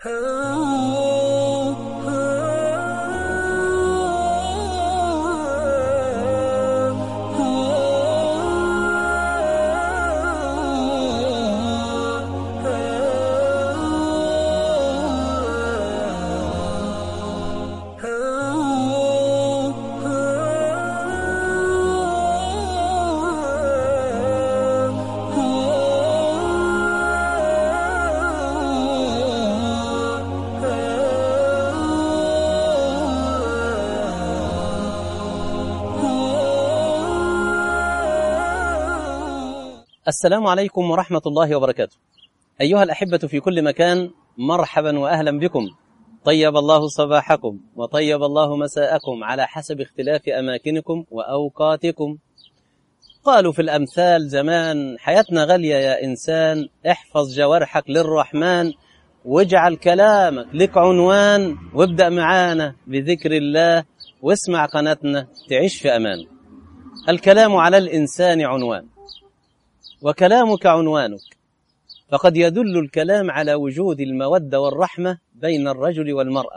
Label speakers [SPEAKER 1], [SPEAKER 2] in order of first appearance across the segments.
[SPEAKER 1] السلام عليكم ورحمة الله وبركاته. أيها الأحبة في كل مكان مرحبا وأهلا بكم. طيب الله صباحكم وطيب الله مساءكم على حسب اختلاف أماكنكم وأوقاتكم. قالوا في الأمثال زمان حياتنا غالية يا إنسان احفظ جوارحك للرحمن واجعل كلامك لك عنوان وابدأ معانا بذكر الله واسمع قناتنا تعيش في أمان. الكلام على الإنسان عنوان. وكلامك عنوانك فقد يدل الكلام على وجود الموده والرحمه بين الرجل والمراه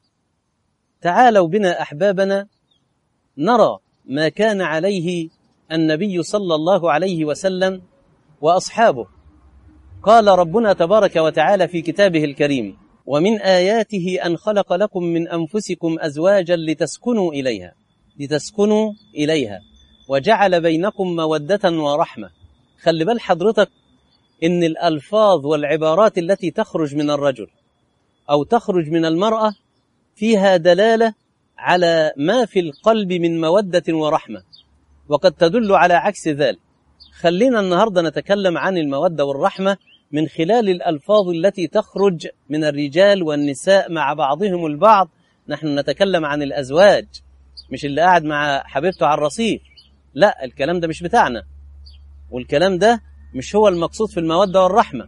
[SPEAKER 1] تعالوا بنا احبابنا نرى ما كان عليه النبي صلى الله عليه وسلم واصحابه قال ربنا تبارك وتعالى في كتابه الكريم ومن اياته ان خلق لكم من انفسكم ازواجا لتسكنوا اليها لتسكنوا اليها وجعل بينكم موده ورحمه خلي بال حضرتك ان الالفاظ والعبارات التي تخرج من الرجل او تخرج من المراه فيها دلاله على ما في القلب من موده ورحمه وقد تدل على عكس ذلك خلينا النهارده نتكلم عن الموده والرحمه من خلال الالفاظ التي تخرج من الرجال والنساء مع بعضهم البعض نحن نتكلم عن الازواج مش اللي قاعد مع حبيبته على الرصيف لا الكلام ده مش بتاعنا والكلام ده مش هو المقصود في المودة والرحمة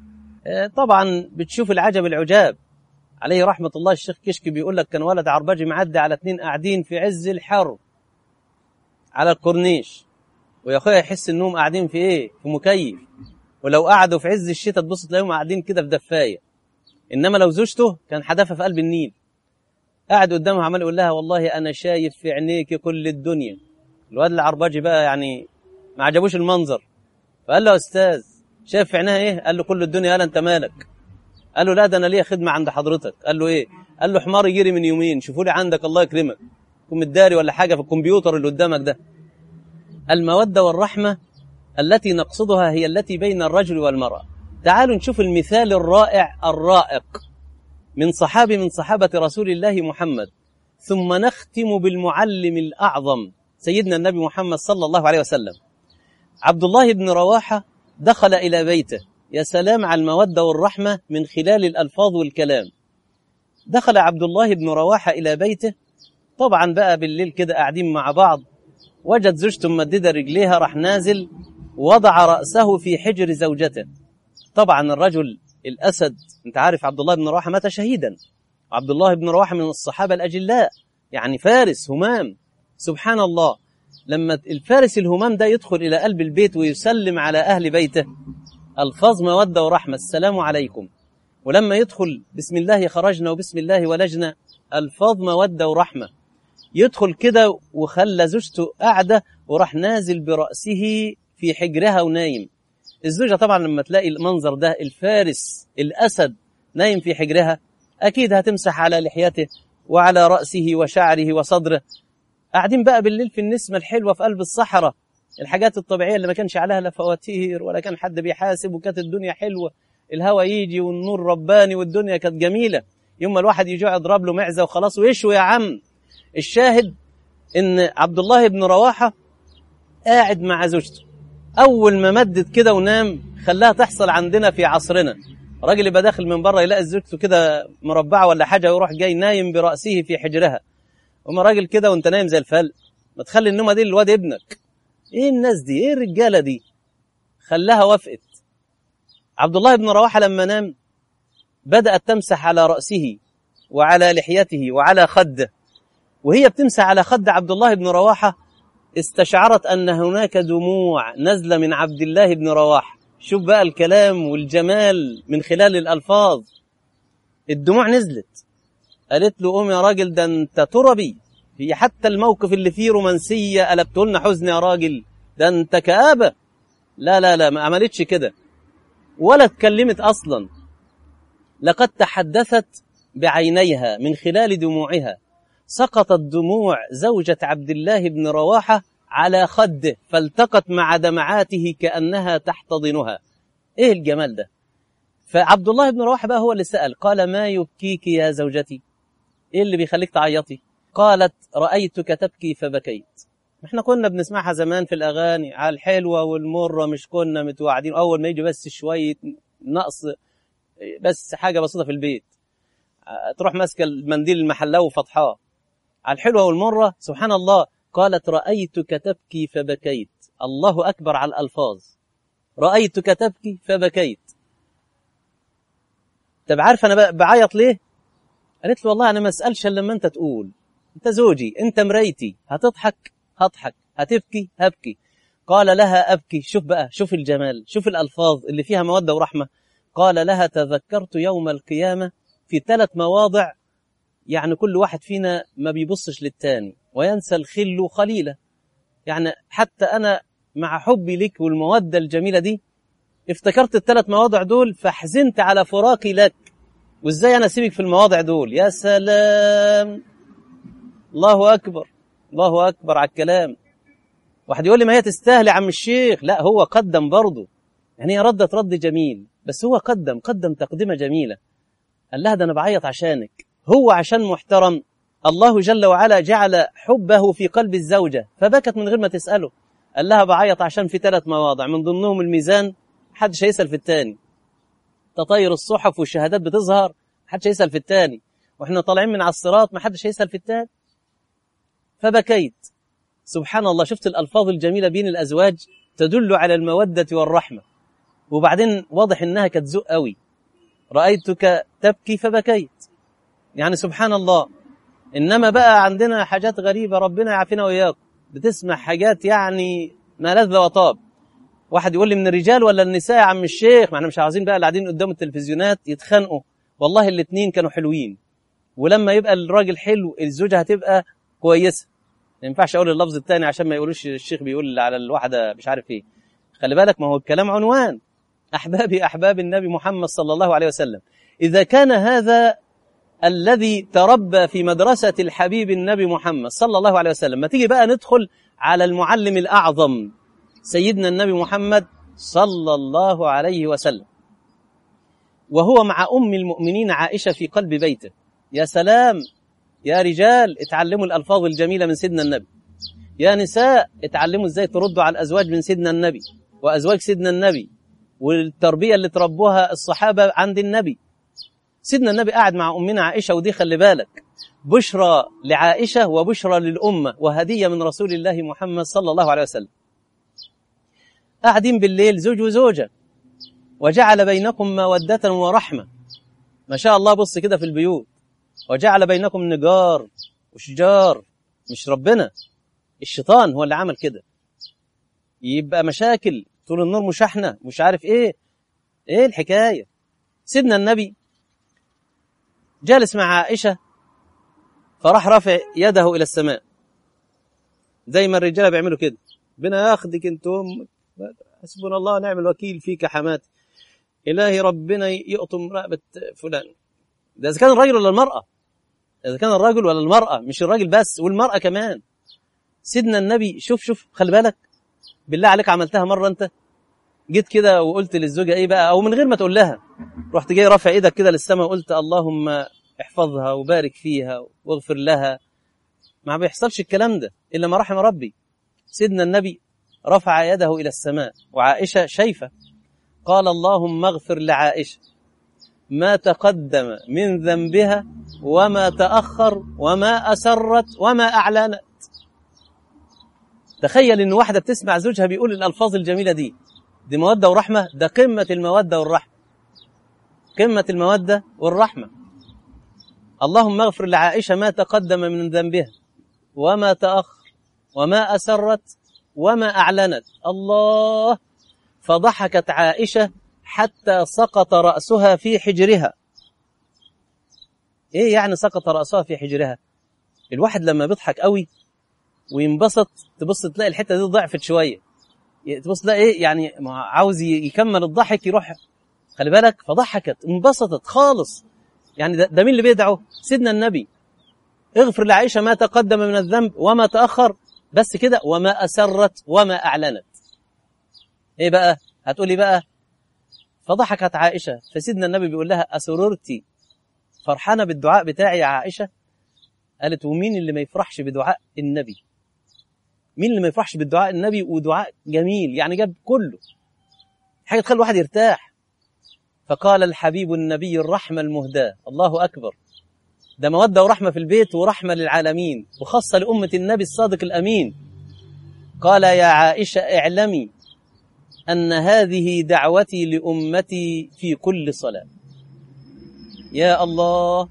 [SPEAKER 1] طبعا بتشوف العجب العجاب عليه رحمة الله الشيخ كشك بيقول لك كان ولد عرباجي معدي على اتنين قاعدين في عز الحر على الكورنيش ويا اخويا يحس انهم قاعدين في ايه في مكيف ولو قعدوا في عز الشتاء تبص تلاقيهم قاعدين كده في دفايه انما لو زوجته كان حدفها في قلب النيل قاعد قدامها عمال يقول لها والله انا شايف في عينيك كل الدنيا الواد العرباجي بقى يعني ما عجبوش المنظر فقال له يا استاذ شايف في عينها ايه قال له كل الدنيا قال انت مالك قال له لا ده انا ليا خدمه عند حضرتك قال له ايه قال له حمار يجري من يومين شوفوا لي عندك الله يكرمك يكون متداري ولا حاجه في الكمبيوتر اللي قدامك ده الموده والرحمه التي نقصدها هي التي بين الرجل والمراه تعالوا نشوف المثال الرائع الرائق من صحابي من صحابه رسول الله محمد ثم نختم بالمعلم الاعظم سيدنا النبي محمد صلى الله عليه وسلم عبد الله بن رواحة دخل إلى بيته يا سلام على المودة والرحمة من خلال الألفاظ والكلام دخل عبد الله بن رواحة إلى بيته طبعا بقى بالليل كده قاعدين مع بعض وجد زوجته ممددة رجليها راح نازل وضع رأسه في حجر زوجته طبعا الرجل الأسد انت عارف عبد الله بن رواحة مات شهيدا عبد الله بن رواحة من الصحابة الأجلاء يعني فارس همام سبحان الله لما الفارس الهمام ده يدخل إلى قلب البيت ويسلم على أهل بيته ألفاظ مودة ورحمة السلام عليكم ولما يدخل بسم الله خرجنا وبسم الله ولجنا ألفاظ مودة ورحمة يدخل كده وخلى زوجته قاعدة وراح نازل برأسه في حجرها ونايم الزوجة طبعا لما تلاقي المنظر ده الفارس الأسد نايم في حجرها أكيد هتمسح على لحيته وعلى رأسه وشعره وصدره قاعدين بقى بالليل في النسمة الحلوة في قلب الصحراء الحاجات الطبيعية اللي ما كانش عليها لا فواتير ولا كان حد بيحاسب وكانت الدنيا حلوة الهوا يجي والنور رباني والدنيا كانت جميلة يوم ما الواحد يجوع يضرب له معزة وخلاص ويشوي يا عم الشاهد ان عبد الله بن رواحة قاعد مع زوجته اول ما مدت كده ونام خلاها تحصل عندنا في عصرنا راجل يبقى داخل من بره يلاقي زوجته كده مربعه ولا حاجه ويروح جاي نايم براسه في حجرها وما راجل كده وانت نايم زي الفل ما تخلي النومه دي للواد ابنك ايه الناس دي ايه الرجاله دي خلاها وافقت عبد الله بن رواحه لما نام بدات تمسح على راسه وعلى لحيته وعلى خده وهي بتمسح على خد عبد الله بن رواحه استشعرت ان هناك دموع نزل من عبد الله بن رواحه شوف بقى الكلام والجمال من خلال الالفاظ الدموع نزلت قالت له قوم يا راجل ده انت تربي هي حتى الموقف اللي فيه رومانسية قلبته لنا حزن يا راجل ده انت كآبة لا لا لا ما عملتش كده ولا اتكلمت أصلا لقد تحدثت بعينيها من خلال دموعها سقطت دموع زوجة عبد الله بن رواحة على خده فالتقت مع دمعاته كأنها تحتضنها ايه الجمال ده فعبد الله بن رواحة بقى هو اللي سأل قال ما يبكيك يا زوجتي ايه اللي بيخليك تعيطي قالت رأيتك تبكي فبكيت احنا كنا بنسمعها زمان في الأغاني على الحلوة والمرة مش كنا متوعدين أول ما يجي بس شوية نقص بس حاجة بسيطة في البيت تروح ماسكة المنديل المحلاوي وفضحاه على الحلوة والمرة سبحان الله قالت رأيتك تبكي فبكيت الله أكبر على الألفاظ رأيتك تبكي فبكيت طب عارف أنا بعيط ليه قالت له والله أنا ما أسألش إلا لما أنت تقول أنت زوجي أنت مرايتي هتضحك هضحك هتبكي هبكي قال لها أبكي شوف بقى شوف الجمال شوف الألفاظ اللي فيها مودة ورحمة قال لها تذكرت يوم القيامة في ثلاث مواضع يعني كل واحد فينا ما بيبصش للتاني وينسى الخل خليله يعني حتى أنا مع حبي لك والمودة الجميلة دي افتكرت الثلاث مواضع دول فحزنت على فراقي لك وازاي انا اسيبك في المواضع دول يا سلام الله اكبر الله اكبر على الكلام واحد يقول لي ما هي تستاهل يا عم الشيخ لا هو قدم برضه يعني هي ردت رد جميل بس هو قدم قدم تقدمه جميله قال لها ده انا بعيط عشانك هو عشان محترم الله جل وعلا جعل حبه في قلب الزوجه فبكت من غير ما تساله قال لها بعيط عشان في ثلاث مواضع من ضمنهم الميزان محدش هيسال في الثاني تطاير الصحف والشهادات بتظهر محدش هيسال في الثاني واحنا طالعين من على الصراط محدش هيسال في الثاني فبكيت سبحان الله شفت الألفاظ الجميلة بين الأزواج تدل على المودة والرحمة وبعدين واضح إنها كانت ذوق قوي رأيتك تبكي فبكيت يعني سبحان الله إنما بقى عندنا حاجات غريبة ربنا يعافينا وإياكم بتسمع حاجات يعني ما لذ وطاب واحد يقول لي من الرجال ولا النساء يا عم الشيخ ما احنا مش عاوزين بقى اللي قاعدين قدام التلفزيونات يتخانقوا والله الاثنين كانوا حلوين ولما يبقى الراجل حلو الزوجة هتبقى كويسة ما ينفعش اقول اللفظ الثاني عشان ما يقولوش الشيخ بيقول على الواحده مش عارف ايه خلي بالك ما هو الكلام عنوان احبابي احباب النبي محمد صلى الله عليه وسلم اذا كان هذا الذي تربى في مدرسه الحبيب النبي محمد صلى الله عليه وسلم ما تيجي بقى ندخل على المعلم الاعظم سيدنا النبي محمد صلى الله عليه وسلم وهو مع ام المؤمنين عائشه في قلب بيته يا سلام يا رجال اتعلموا الألفاظ الجميلة من سيدنا النبي يا نساء اتعلموا ازاي تردوا على الأزواج من سيدنا النبي وأزواج سيدنا النبي والتربية اللي تربوها الصحابة عند النبي سيدنا النبي قاعد مع أمنا عائشة ودي خلي بالك بشرى لعائشة وبشرى للأمة وهدية من رسول الله محمد صلى الله عليه وسلم قاعدين بالليل زوج وزوجة وجعل بينكم مودة ورحمة ما شاء الله بص كده في البيوت وجعل بينكم نجار وشجار مش ربنا الشيطان هو اللي عمل كده يبقى مشاكل طول النور مشاحنه مش عارف ايه ايه الحكايه سيدنا النبي جالس مع عائشه فراح رافع يده الى السماء زي ما الرجاله بيعملوا كده ربنا ياخدك انت امك حسبنا الله ونعم الوكيل فيك حماتي الهي ربنا يقطم رقبه فلان ده اذا كان الرجل ولا المراه اذا كان الرجل ولا المراه مش الراجل بس والمراه كمان سيدنا النبي شوف شوف خلي بالك بالله عليك عملتها مره انت جيت كده وقلت للزوجه ايه بقى او من غير ما تقول لها رحت جاي رافع ايدك كده للسماء وقلت اللهم احفظها وبارك فيها واغفر لها ما بيحصلش الكلام ده الا ما رحم ربي سيدنا النبي رفع يده الى السماء وعائشه شايفه قال اللهم اغفر لعائشه ما تقدم من ذنبها وما تأخر وما أسرت وما أعلنت تخيل إن واحدة بتسمع زوجها بيقول الألفاظ الجميلة دي دي مودة ورحمة ده قمة المودة والرحمة قمة المودة والرحمة اللهم اغفر لعائشة ما تقدم من ذنبها وما تأخر وما أسرت وما أعلنت الله فضحكت عائشة حتى سقط رأسها في حجرها ايه يعني سقط راسها في حجرها الواحد لما بيضحك قوي وينبسط تبص تلاقي الحته دي ضعفت شويه تبص تلاقي ايه يعني ما عاوز يكمل الضحك يروح خلي بالك فضحكت انبسطت خالص يعني ده, ده مين اللي بيدعو سيدنا النبي اغفر لعائشه ما تقدم من الذنب وما تاخر بس كده وما اسرت وما اعلنت ايه بقى هتقولي بقى فضحكت عائشه فسيدنا النبي بيقول لها اسررتي فرحانه بالدعاء بتاعي يا عائشه قالت ومين اللي ما يفرحش بدعاء النبي مين اللي ما يفرحش بالدعاء النبي ودعاء جميل يعني جاب كله حاجه تخلي الواحد يرتاح فقال الحبيب النبي الرحمه المهداه الله اكبر ده موده ورحمه في البيت ورحمه للعالمين وخاصه لامه النبي الصادق الامين قال يا عائشه اعلمي ان هذه دعوتي لامتي في كل صلاه يا الله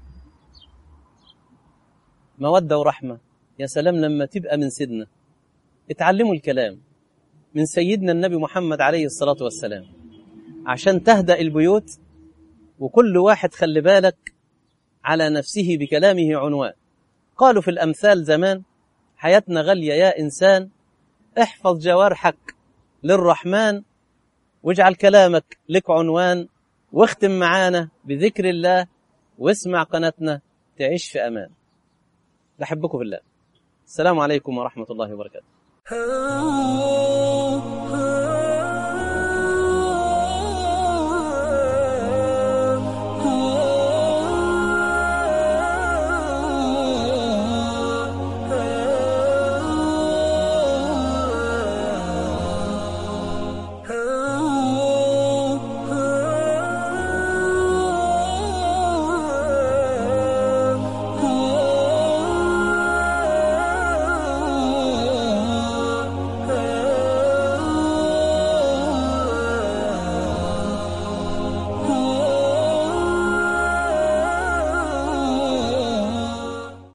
[SPEAKER 1] موده ورحمه يا سلام لما تبقى من سيدنا اتعلموا الكلام من سيدنا النبي محمد عليه الصلاة والسلام عشان تهدأ البيوت وكل واحد خلي بالك على نفسه بكلامه عنوان قالوا في الأمثال زمان حياتنا غالية يا إنسان احفظ جوارحك للرحمن واجعل كلامك لك عنوان واختم معانا بذكر الله واسمع قناتنا تعيش في أمان بحبكم في الله السلام عليكم ورحمة الله وبركاته